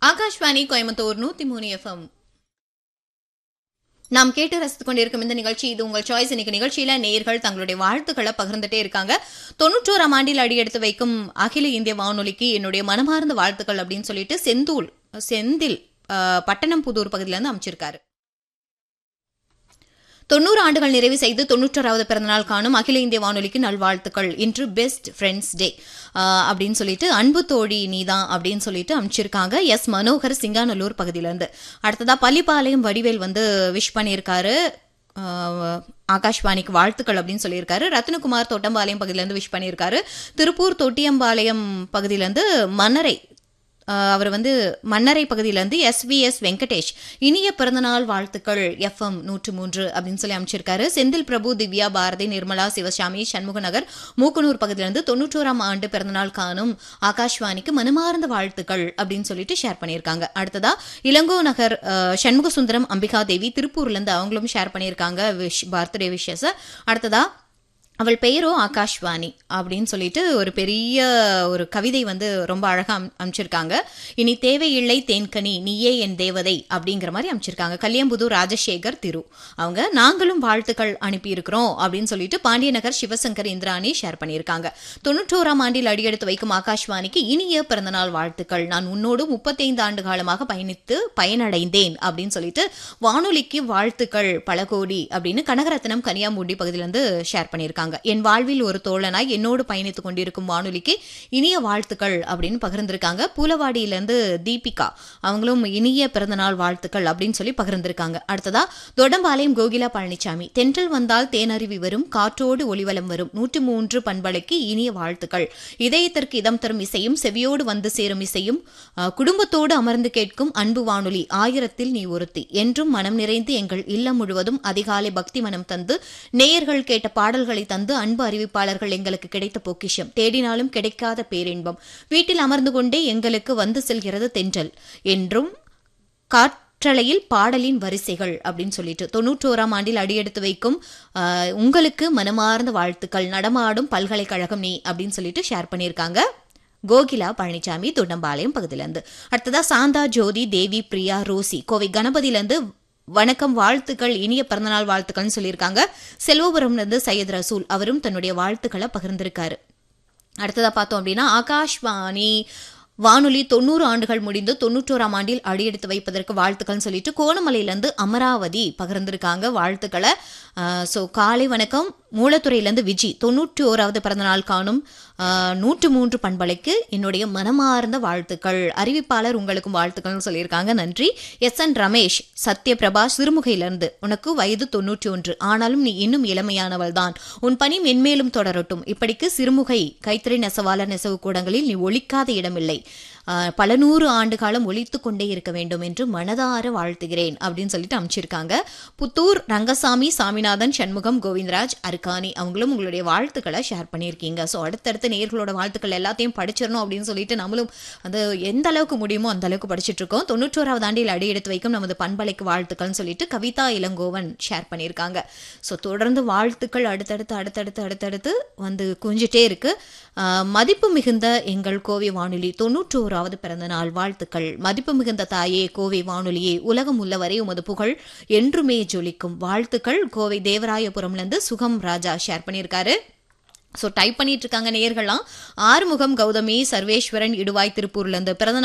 ஆகாஷ்வாணி கோயம்புத்தூர் நூத்தி மூணு எஃப்எம் நாம் கேட்டு ரசித்துக் கொண்டிருக்கும் இந்த நிகழ்ச்சி இது உங்கள் சாய்ஸ் இன்னைக்கு நிகழ்ச்சியில நேயர்கள் தங்களுடைய வாழ்த்துக்களை பகிர்ந்துட்டே இருக்காங்க தொண்ணூற்றோராம் ஆண்டில் அடியெடுத்து வைக்கும் அகில இந்திய வானொலிக்கு என்னுடைய மனமார்ந்த வாழ்த்துக்கள் அப்படின்னு சொல்லிட்டு செந்தூல் செந்தில் அஹ், பட்டணம் புதூர் பகுதியில இருந்து அமைச்சிருக்காரு தொண்ணூறு ஆண்டுகள் நிறைவு செய்து தொண்ணூற்றோராவது பிறந்தநாள் காணும் அகில இந்திய வானொலிக்கு நல்வாழ்த்துக்கள் இன்று பெஸ்ட் ஃப்ரெண்ட்ஸ் டே அப்படின்னு சொல்லிட்டு அன்பு தோழி நீதான் அப்படின்னு சொல்லிட்டு அமைச்சிருக்காங்க எஸ் மனோகர் சிங்காநல்லூர் பகுதியிலேருந்து அடுத்ததா பள்ளிப்பாளையம் வடிவேல் வந்து விஷ் பண்ணியிருக்காரு ஆஹ், ஆகாஷ்வாணிக்கு வாழ்த்துக்கள் அப்படின்னு சொல்லியிருக்காரு ரத்னகுமார் தோட்டம்பாளையம் பகுதியிலேருந்து விஷ் பண்ணியிருக்காரு திருப்பூர் தொட்டியம்பாளையம் பகுதியிலேருந்து மன்னரை ஆஹ் அவர் வந்து மன்னரை பகுதியிலேருந்து எஸ்விஎஸ் வெங்கடேஷ் இனிய பிறந்தநாள் வாழ்த்துக்கள் எஃப்எம் நூற்று மூன்று அப்படின்னு சொல்லி அமைச்சிருக்காரு செந்தில் பிரபு திவ்யா பாரதி நிர்மலா சிவசாமி சண்முகநகர் மூக்கனூர் பகுதியிலேருந்து தொண்ணூற்றோராம் ஆண்டு பிறந்தநாள் காணும் ஆகாஷ்வாணிக்கு மனமார்ந்த வாழ்த்துக்கள் அப்படின்னு சொல்லிட்டு ஷேர் பண்ணியிருக்காங்க அடுத்ததா இளங்கோ நகர் ஆஹ், சண்முக சுந்தரம் அம்பிகா தேவி திருப்பூர்லேருந்து அவங்களும் ஷேர் பண்ணியிருக்காங்க விஷ் பர்த்டே விஷஸ் அடுத்ததா அவள் பெயரோ ஆகாஷ்வாணி அப்படின்னு சொல்லிட்டு ஒரு பெரிய ஒரு கவிதை வந்து ரொம்ப அழகா அம்- அமைச்சிருக்காங்க இனி தேவையில்லை தேன்கனி நீயே என் தேவதை அப்படிங்கிற மாதிரி அமைச்சிருக்காங்க கல்யாம்புதூர் ராஜசேகர் திரு அவங்க நாங்களும் வாழ்த்துக்கள் அனுப்பியிருக்கிறோம் அப்படின்னு சொல்லிட்டு பாண்டியநகர் சிவசங்கர் இந்திராணி ஷேர் பண்ணியிருக்காங்க தொண்ணூற்றோராம் ஆண்டில் அடியெடுத்து வைக்கும் ஆகாஷ்வாணிக்கு இனிய பிறந்தநாள் வாழ்த்துக்கள் நான் உன்னோடு முப்பத்தைந்து ஆண்டு காலமாக பயணித்து பயனடைந்தேன் அப்படின்னு சொல்லிட்டு வானொலிக்கு வாழ்த்துக்கள் பல கோடி அப்படின்னு கனகரத்னம் கனியாமூண்டி பகுதியிலிருந்து ஷேர் பண்ணியிருக்காங்க என் வாழ்வில் ஒரு தோழனாய் என்னோடு பயணித்துக் கொண்டிருக்கும் வானொலிக்கு இனிய வாழ்த்துக்கள் அப்படின்னு பகிர்ந்திருக்காங்க பூலவாடியிலேருந்து தீபிகா அவங்களும் இனிய பிறந்தநாள் வாழ்த்துக்கள் அப்படின்னு சொல்லி பகிர்ந்திருக்காங்க அடுத்ததா தொடம்பாளையம் கோகிலா பழனிசாமி தென்றல் வந்தால் தேனருவி வரும் காற்றோடு ஒளிவலம் வரும் நூற்று மூன்று பண்பலைக்கு இனிய வாழ்த்துக்கள் இதயத்திற்கு இதம் தரும் இசையும் செவியோடு வந்து சேரும் இசையும் அஹ், குடும்பத்தோடு அமர்ந்து கேட்கும் அன்பு வானொலி ஆயிரத்தில் நீ ஒருத்தி என்றும் மனம் நிறைந்து எங்கள் இல்லம் முழுவதும் அதிகாலை பக்தி மனம் தந்து நேயர்கள் கேட்ட பாடல்களை தந்து அன்பு அறிவிப்பாளர்கள் எங்களுக்கு கிடைத்த பொக்கிஷம் தேடினாலும் கிடைக்காத பேரின்பம் வீட்டில் அமர்ந்து கொண்டே எங்களுக்கு வந்து செல்கிறது தென்றல் என்றும் காற்றலையில் பாடலின் வரிசைகள் அப்படின்னு சொல்லிட்டு தொண்ணூற்றோராம் ஆண்டில் அடியெடுத்து வைக்கும் ஆஹ், உங்களுக்கு மனமார்ந்த வாழ்த்துக்கள் நடமாடும் பல்கலைக்கழகம் நீ அப்படின்னு சொல்லிட்டு ஷேர் பண்ணியிருக்காங்க கோகிலா பழனிசாமி துண்டம்பாளையம் பகுதியிலேருந்து அடுத்ததா சாந்தா ஜோதி தேவி பிரியா ரோசி கோவை கணபதியிலேருந்து வணக்கம் வாழ்த்துக்கள் இனிய பிறந்தநாள் வாழ்த்துக்கள்னு சொல்லியிருக்காங்க செல்வபுரம்லேருந்து சையத் ரசூல் அவரும் தன்னுடைய வாழ்த்துக்களை பகிர்ந்திருக்காரு அடுத்ததா பார்த்தோம் அப்படின்னா ஆகாஷ்வாணி வானொலி தொண்ணூறு ஆண்டுகள் முடிந்து தொண்ணூற்றோராம் ஆண்டில் அடியெடுத்து வைப்பதற்கு வாழ்த்துக்கள்னு சொல்லிட்டு கோணமலையிலேருந்து அமராவதி பகிர்ந்திருக்காங்க வாழ்த்துக்களை ஸோ காலை வணக்கம் மூலத்துறையிலேருந்து விஜி தொண்ணூற்றி ஓராவது பிறந்தநாள் காணும் ஆஹ், நூற்று மூன்று பண்பலைக்கு என்னுடைய மனமார்ந்த வாழ்த்துக்கள் அறிவிப்பாளர் உங்களுக்கும் வாழ்த்துக்கள்னு சொல்லியிருக்காங்க நன்றி எஸ் என் ரமேஷ் சத்யபிரபா சிறுமுகையிலிருந்து உனக்கு வயது தொண்ணூற்றி ஒன்று ஆனாலும் நீ இன்னும் இளமையானவள் தான் உன் பணி மென்மேலும் தொடரட்டும் இப்படிக்கு சிறுமுகை கைத்தறி நெசவாளர் நெசவு கூடங்களில் நீ ஒழிக்காத இடமில்லை ஆஹ், பல நூறு ஆண்டு காலம் ஒழித்து கொண்டே இருக்க வேண்டும் என்று மனதார வாழ்த்துகிறேன் அப்படின்னு சொல்லிட்டு அமைச்சிருக்காங்க புத்தூர் ரங்கசாமி சாமிநாதன் சண்முகம் கோவிந்தராஜ் அருக்காணி அவங்களும் உங்களுடைய வாழ்த்துக்களை ஷேர் பண்ணியிருக்கீங்க ஸோ அடுத்தடுத்த நேர்களோட வாழ்த்துக்கள் எல்லாத்தையும் படிச்சிடணும் அப்படின்னு சொல்லிட்டு நம்மளும் அது எந்த அளவுக்கு முடியுமோ அந்த அளவுக்கு படிச்சிட்டு இருக்கோம் தொண்ணூற்றோராவது ஆண்டில் அடி எடுத்து வைக்கும் நமது பண்பலைக்கு வாழ்த்துக்கள்னு சொல்லிட்டு கவிதா இளங்கோவன் ஷேர் பண்ணியிருக்காங்க ஸோ தொடர்ந்து வாழ்த்துக்கள் அடுத்தடுத்து அடுத்தடுத்து அடுத்தடுத்து வந்து குஞ்சிட்டே இருக்கு ஆஹ், மதிப்பு மிகுந்த எங்கள் கோவை வானொலி தொண்ணூற்றோராவது பிறந்த நாள் வாழ்த்துக்கள் மதிப்பு மிகுந்த தாயே கோவை வானொலியே உலகம் உள்ளவரை உமது புகழ் என்றுமே ஜொலிக்கும் வாழ்த்துக்கள் கோவை தேவராயபுரம்லேருந்து சுகம் ராஜா ஷேர் பண்ணியிருக்காரு ஸோ டைப் பண்ணிட்டு இருக்காங்க நேயர்கள்லாம் ஆறுமுகம் கௌதமி சர்வேஸ்வரன் இடுவாய் திருப்பூர்லேருந்து பிறந்த